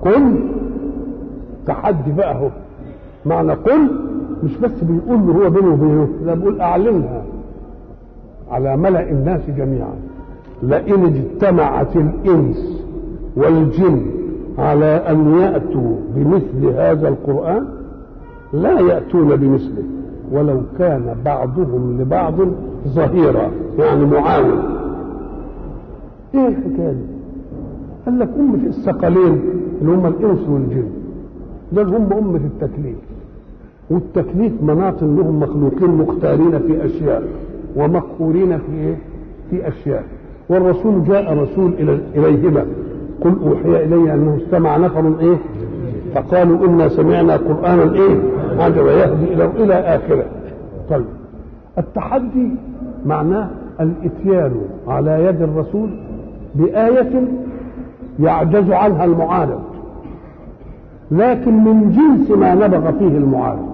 قل تحدي بقى اهو معنى قل مش بس بيقول له هو بينه وبينه لا بيقول اعلنها على ملأ الناس جميعا لئن اجتمعت الانس والجن على ان ياتوا بمثل هذا القران لا ياتون بمثله ولو كان بعضهم لبعض ظهيرا يعني معاون ايه الحكايه دي قال لك أمة الثقلين اللي هم الإنس والجن دول هم أمة التكليف والتكليف مناط انهم مخلوقين مختارين في اشياء ومقهورين في ايه؟ في اشياء والرسول جاء رسول الى اليهما قل اوحي الي انه استمع نفر ايه؟ فقالوا انا سمعنا قرانا ايه؟ عجب يهدي الى الى اخره. طيب التحدي معناه الاتيان على يد الرسول بآية يعجز عنها المعارض لكن من جنس ما نبغ فيه المعارض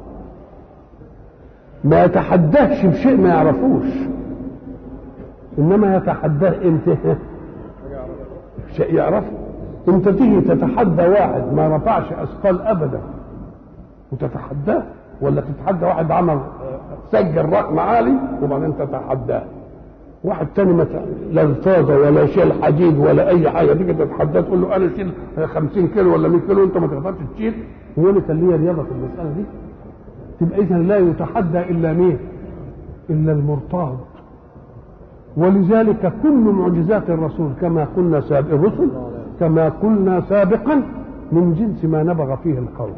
ما يتحداش بشيء ما يعرفوش انما يتحداه امتى شيء يعرفه انت تيجي تتحدى واحد ما رفعش اثقال ابدا وتتحداه ولا تتحدى واحد عمل سجل رقم عالي وبعدين تتحداه واحد تاني مثلا لا الفاظة ولا شيل حديد ولا اي حاجه تيجي تتحداه تقول له انا اشيل 50 كيلو ولا 100 كيلو انت ما تقدرش تشيل هو اللي كان ليا رياضه في المساله دي تبقى اذا لا يتحدى الا مين؟ الا المرتاض ولذلك كل معجزات الرسول كما قلنا سابق الرسل كما قلنا سابقا من جنس ما نبغ فيه القوم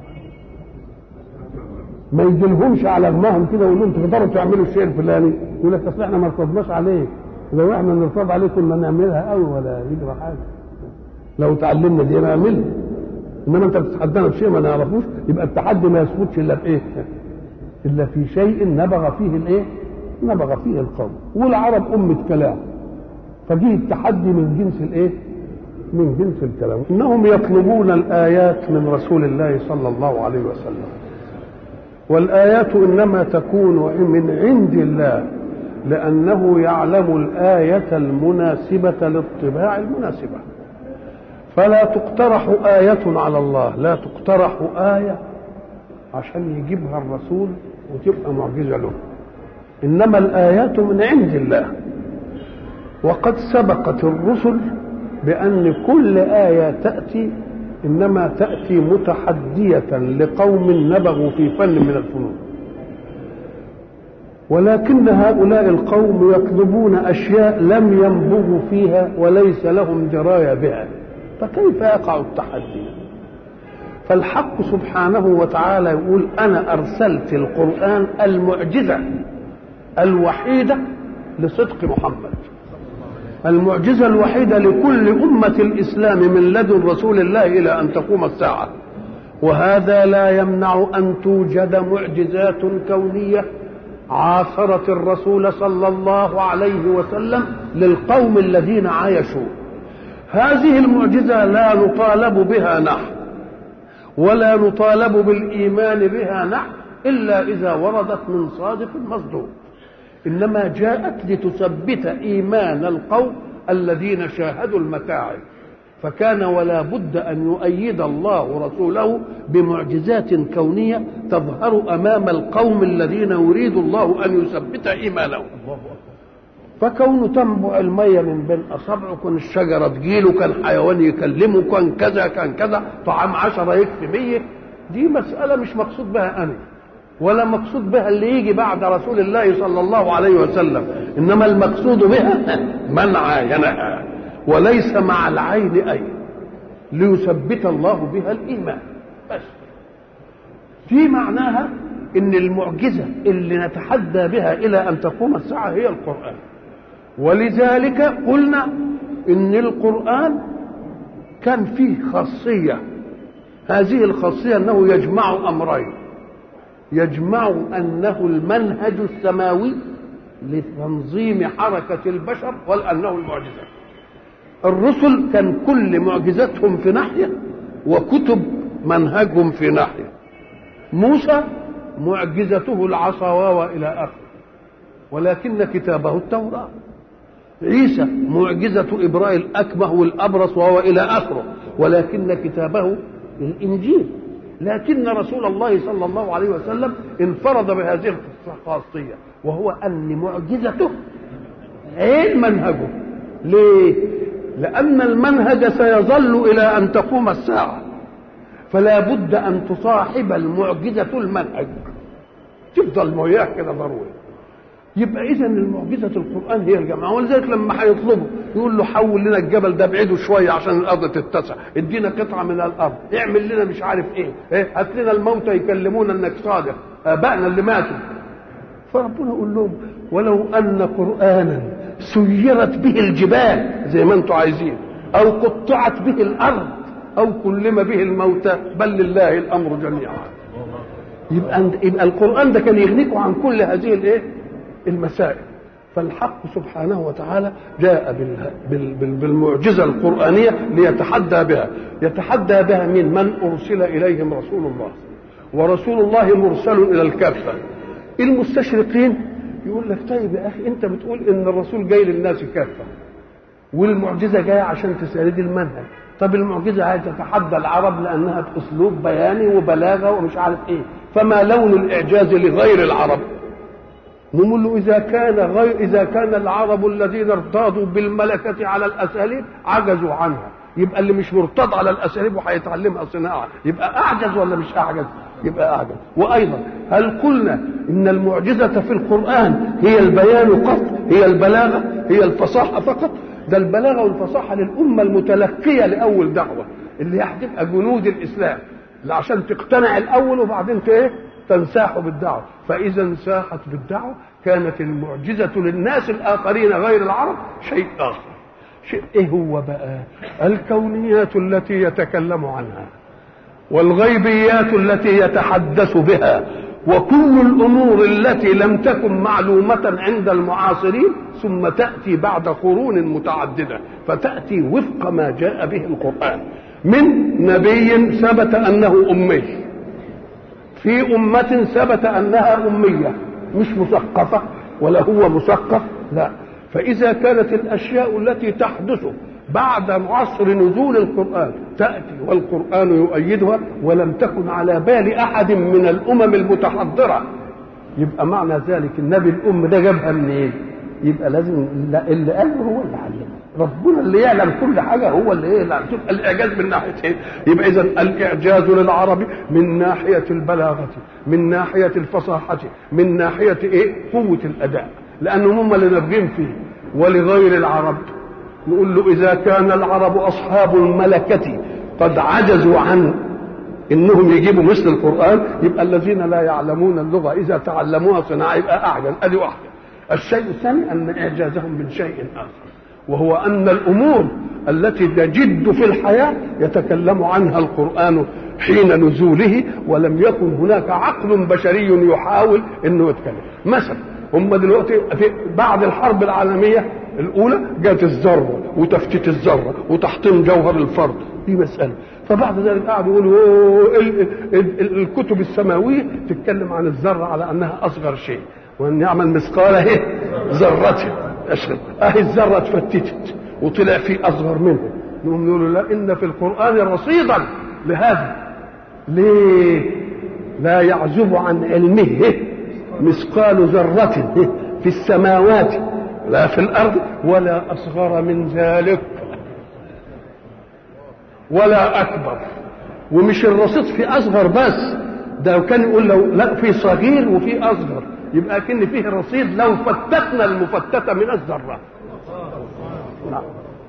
ما يجيلهمش على دماغهم كده ويقول لهم تقدروا تعملوا الشيء الفلاني يقول لك اصل احنا ما ارتضناش عليه لو احنا نرتضى عليه كنا نعملها قوي ولا يجرى حاجه لو تعلمنا دي نعملها انما انت بتتحدانا بشيء ما نعرفوش يبقى التحدي ما يثبتش الا بايه؟ الا في شيء نبغ فيه الايه؟ نبغ فيه القوم والعرب أمة كلام فجه التحدي من جنس الايه؟ من جنس الكلام انهم يطلبون الايات من رسول الله صلى الله عليه وسلم والايات انما تكون من عند الله لانه يعلم الايه المناسبه للطباع المناسبه فلا تقترح ايه على الله لا تقترح ايه عشان يجيبها الرسول وتبقى معجزه له انما الايات من عند الله وقد سبقت الرسل بان كل ايه تاتي انما تاتي متحديه لقوم نبغوا في فن من الفنون ولكن هؤلاء القوم يطلبون اشياء لم ينبغوا فيها وليس لهم درايه بها فكيف يقع التحدي فالحق سبحانه وتعالى يقول انا ارسلت القران المعجزه الوحيده لصدق محمد المعجزه الوحيده لكل امه الاسلام من لدن رسول الله الى ان تقوم الساعه وهذا لا يمنع ان توجد معجزات كونيه عاصرت الرسول صلى الله عليه وسلم للقوم الذين عايشوا هذه المعجزه لا نطالب بها نحن ولا نطالب بالايمان بها نحن الا اذا وردت من صادق مصدوق انما جاءت لتثبت ايمان القوم الذين شاهدوا المتاعب فكان ولا بد ان يؤيد الله رسوله بمعجزات كونيه تظهر امام القوم الذين يريد الله ان يثبت ايمانهم فكون تنبع الميه من بين اصابعه كان الشجره تجيله كان حيوان يكلمه كان كذا كان كذا طعام عشرة يكفي مية دي مسألة مش مقصود بها أنا ولا مقصود بها اللي يجي بعد رسول الله صلى الله عليه وسلم إنما المقصود بها من عاينها وليس مع العين أي ليثبت الله بها الإيمان بس في معناها إن المعجزة اللي نتحدى بها إلى أن تقوم الساعة هي القرآن ولذلك قلنا إن القرآن كان فيه خاصية هذه الخاصية أنه يجمع أمرين يجمع أنه المنهج السماوي لتنظيم حركة البشر وأنه المعجزة الرسل كان كل معجزتهم في ناحية وكتب منهجهم في ناحية موسى معجزته العصا إلى آخره ولكن كتابه التوراة عيسى معجزة إبراء الأكمه والأبرص وهو إلى آخره ولكن كتابه الإنجيل لكن رسول الله صلى الله عليه وسلم انفرد بهذه الخاصية وهو أن معجزته عين منهجه ليه؟ لأن المنهج سيظل إلى أن تقوم الساعة فلا بد أن تصاحب المعجزة المنهج تفضل وياه كده ضروري يبقى اذا المعجزه القران هي الجماعه ولذلك لما هيطلبوا يقول له حول لنا الجبل ده ابعده شويه عشان الارض تتسع ادينا قطعه من الارض اعمل لنا مش عارف ايه, إيه؟ هات لنا الموتى يكلمونا انك صادق ابائنا اللي ماتوا فربنا يقول لهم ولو ان قرانا سيرت به الجبال زي ما انتم عايزين او قطعت به الارض او كلم به الموتى بل لله الامر جميعا يبقى يبقى القران ده كان يغنيكم عن كل هذه الايه المسائل فالحق سبحانه وتعالى جاء بالمعجزة القرآنية ليتحدى بها يتحدى بها من من أرسل إليهم رسول الله ورسول الله مرسل إلى الكافة المستشرقين يقول لك طيب يا أخي أنت بتقول إن الرسول جاي للناس كافة والمعجزة جاية عشان تسرد المنهج طب المعجزة عايزة تتحدى العرب لأنها بأسلوب بياني وبلاغة ومش عارف إيه فما لون الإعجاز لغير العرب نقول له إذا كان غير إذا كان العرب الذين ارتاضوا بالملكة على الأساليب عجزوا عنها يبقى اللي مش مرتضى على الأساليب وهيتعلمها صناعة يبقى أعجز ولا مش أعجز؟ يبقى أعجز وأيضا هل قلنا إن المعجزة في القرآن هي البيان قط هي البلاغة هي الفصاحة فقط ده البلاغة والفصاحة للأمة المتلقية لأول دعوة اللي هتبقى جنود الإسلام عشان تقتنع الأول وبعدين إيه؟ تنساح بالدعوة فإذا انساحت بالدعوة كانت المعجزة للناس الآخرين غير العرب شيء آخر شيء إيه هو بقى الكونيات التي يتكلم عنها والغيبيات التي يتحدث بها وكل الأمور التي لم تكن معلومة عند المعاصرين ثم تأتي بعد قرون متعددة فتأتي وفق ما جاء به القرآن من نبي ثبت أنه أمي في أمة ثبت أنها أمية مش مثقفة ولا هو مثقف لا فإذا كانت الأشياء التي تحدث بعد عصر نزول القرآن تأتي والقرآن يؤيدها ولم تكن على بال أحد من الأمم المتحضرة يبقى معنى ذلك النبي الأم ده جابها منين؟ يبقى لازم اللي قاله هو اللي علمه ربنا اللي يعلم كل حاجه هو اللي ايه تبقى الاعجاز من ناحيه ايه؟ يبقى اذا الاعجاز للعرب من ناحيه البلاغه من ناحيه الفصاحه من ناحيه ايه؟ قوه الاداء لانهم هم اللي نابغين فيه ولغير العرب نقول له اذا كان العرب اصحاب الملكه قد عجزوا عن انهم يجيبوا مثل القران يبقى الذين لا يعلمون اللغه اذا تعلموها صناعه يبقى اعجز ادي واحده الشيء الثاني ان اعجازهم من شيء اخر وهو ان الامور التي تجد في الحياه يتكلم عنها القران حين نزوله ولم يكن هناك عقل بشري يحاول انه يتكلم مثلا هم دلوقتي في بعد الحرب العالميه الاولى جت الذره وتفتيت الذره وتحطيم جوهر الفرد دي مساله فبعد ذلك قعدوا يقولوا الكتب السماويه تتكلم عن الذره على انها اصغر شيء وان يعمل مثقال اهي ذره اشغل اهي الذره اتفتتت وطلع في اصغر منه نقوم نقول لا ان في القران رصيدا لهذا ليه لا يعزب عن علمه مثقال ذرة في السماوات لا في الأرض ولا أصغر من ذلك ولا أكبر ومش الرصيد في أصغر بس ده كان يقول لو لا في صغير وفي أصغر يبقى كن فيه رصيد لو فتتنا المفتتة من الذرة نعم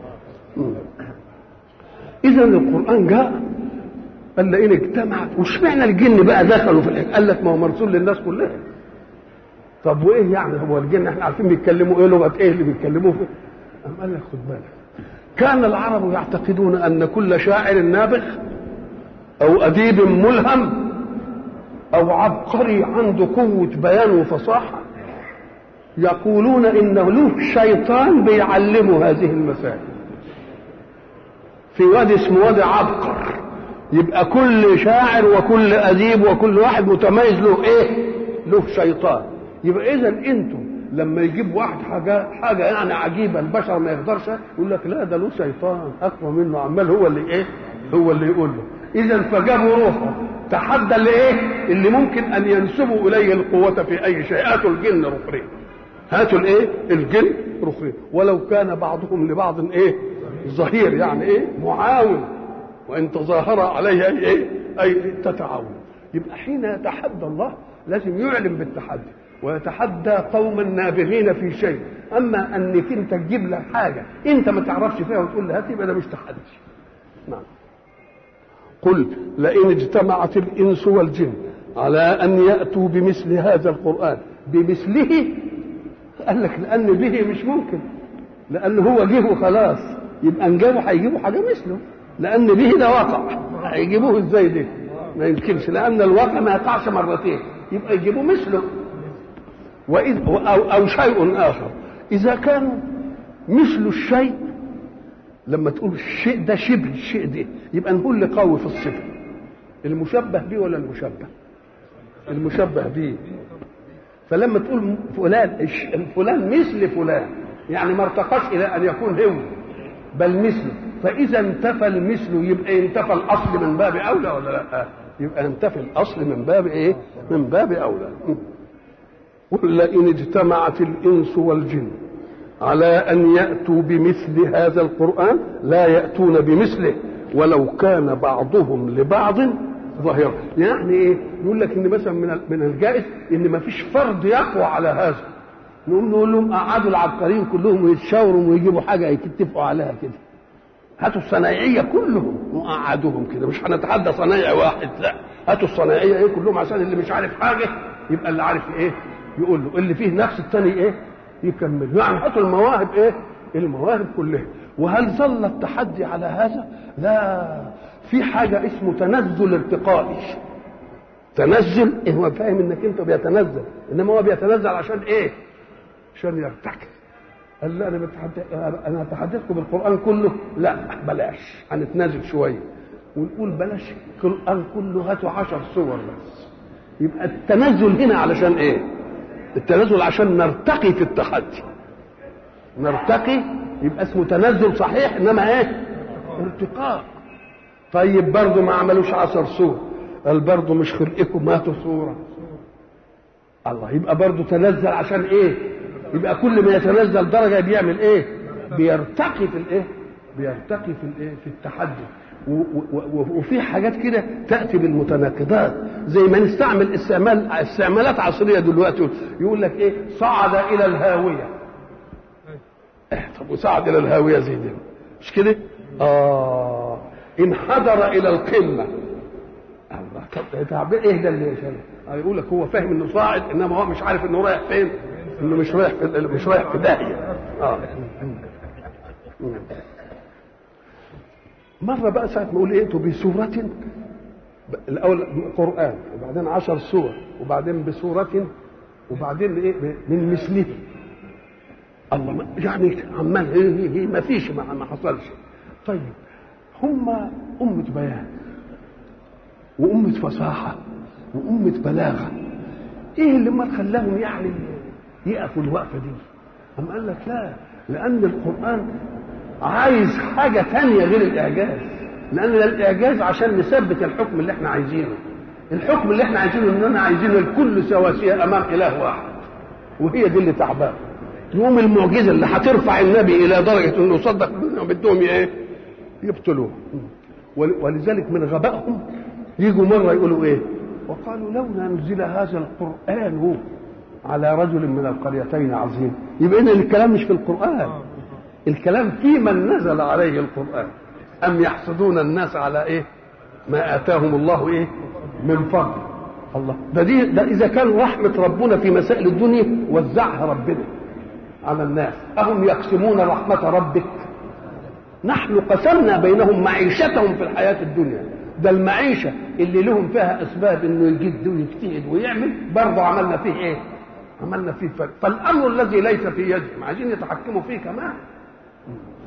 إذا القرآن جاء قال لئن اجتمعت وش معنى الجن بقى دخلوا في الحكايه قال لك ما هو مرسول للناس كلها طب وايه يعني هو الجن احنا عارفين بيتكلموا ايه لغه ايه اللي بيتكلموا فيه قام قال لك خد بالك كان العرب يعتقدون ان كل شاعر نابغ او اديب ملهم او عبقري عنده قوه بيان وفصاحه يقولون انه له شيطان بيعلمه هذه المسائل في وادي اسمه وادي عبقر يبقى كل شاعر وكل اديب وكل واحد متميز له ايه له شيطان يبقى اذا انتم لما يجيب واحد حاجه حاجه يعني عجيبه البشر ما يقدرش يقول لك لا ده له شيطان اقوى منه عمال هو اللي ايه هو اللي يقول له اذا فجابوا روحه تحدى اللي ايه اللي ممكن ان ينسبوا اليه القوه في اي شيء هاتوا الجن رخرين هاتوا الايه الجن رخرين ولو كان بعضهم لبعض ايه ظهير يعني ايه معاون وان تظاهر عليه اي ايه اي تتعاون يبقى حين يتحدى الله لازم يعلن بالتحدي ويتحدى قوما نابغين في شيء اما انك انت تجيب لك حاجه انت ما تعرفش فيها وتقول لها يبقى ده مش تحدي نعم قل لئن اجتمعت الانس والجن على ان ياتوا بمثل هذا القران بمثله قال لك لان به مش ممكن لان هو جه وخلاص يبقى ان جابوا هيجيبوا حاجه مثله لان به ده واقع هيجيبوه ازاي ده ما يمكنش لان الواقع ما يقعش مرتين يبقى يجيبوا مثله وإذ أو, أو شيء آخر إذا كانوا مثل الشيء لما تقول الشيء ده شبه الشيء ده يبقى نقول لقوي في الصفة المشبه به ولا المشبه المشبه به فلما تقول فلان فلان مثل فلان يعني ما ارتقاش الى ان يكون هو بل مثله فاذا انتفى المثل يبقى ينتفى الاصل من باب اولى ولا لا يبقى ينتفي الاصل من باب ايه من باب اولى قل لئن اجتمعت الانس والجن على ان ياتوا بمثل هذا القران لا ياتون بمثله ولو كان بعضهم لبعض ظاهرا يعني ايه يقول لك ان مثلا من من الجائز ان ما فيش فرد يقوى على هذا نقوم نقول لهم قعدوا العبقريين كلهم ويتشاوروا ويجيبوا حاجه يتفقوا عليها كده هاتوا الصنايعيه كلهم وقعدوهم كده مش هنتحدى صنايعي واحد لا هاتوا الصنايعيه ايه كلهم عشان اللي مش عارف حاجه يبقى اللي عارف ايه يقول له اللي فيه نفس الثاني ايه يكمل يعني هاتوا المواهب ايه المواهب كلها وهل ظل التحدي على هذا لا في حاجه اسمه تنزل ارتقائي تنزل إيه هو فاهم انك انت بيتنزل انما هو بيتنزل عشان ايه عشان يرتقي قال لا انا بتحدث انا هتحدثكم بالقران كله لا بلاش هنتنازل شويه ونقول بلاش القران كله هاتوا عشر صور بس يبقى التنزل هنا علشان ايه التنزل عشان نرتقي في التحدي نرتقي يبقى اسمه تنزل صحيح انما ايه ارتقاء طيب برضه ما عملوش عشر صور قال برضه مش خلقكم هاتوا صوره الله يبقى برضه تنزل عشان ايه يبقى كل ما يتنزل درجه بيعمل ايه بيرتقي في الايه بيرتقي في الايه في التحدي وفي حاجات كده تاتي بالمتناقضات زي ما نستعمل استعمال استعمالات عصريه دلوقتي يقول لك ايه صعد الى الهاويه إيه طب وصعد الى الهاويه زي دي مش كده اه انحدر الى القمه الله طب تعبير ايه ده اللي يقول لك هو فاهم انه صاعد انما هو مش عارف انه رايح فين انه مش رايح في مش رايح في داهيه اه مرة بقى ساعة ما يقول ايه بسورة الأول قرآن وبعدين عشر سور وبعدين بسورة وبعدين ايه من مثله الله يعني عمال هي هي ما فيش ما, ما حصلش طيب هم أمة بيان وأمة فصاحة وأمة بلاغة إيه اللي ما خلاهم يعني يقفوا الوقفة دي أم قال لك لا لأن القرآن عايز حاجة تانية غير الإعجاز لأن الإعجاز عشان نثبت الحكم اللي احنا عايزينه الحكم اللي احنا عايزينه اننا عايزينه الكل سواسية امام اله واحد وهي دي اللي تعبان يوم المعجزه اللي هترفع النبي الى درجه انه يصدق بدهم ايه يقتلوه ولذلك من غبائهم يجوا مره يقولوا ايه وقالوا لولا نزل هذا القران على رجل من القريتين عظيم يبقى ان الكلام مش في القران الكلام في من نزل عليه القران ام يحسدون الناس على ايه ما اتاهم الله ايه من فضل الله ده دي ده اذا كان رحمه ربنا في مسائل الدنيا وزعها ربنا على الناس اهم يقسمون رحمه ربك نحن قسمنا بينهم معيشتهم في الحياه الدنيا ده المعيشه اللي لهم فيها اسباب انه يجد ويجتهد ويعمل برضه عملنا فيه ايه عملنا فيه فرق فالامر الذي ليس في يدهم عايزين يتحكموا فيه كمان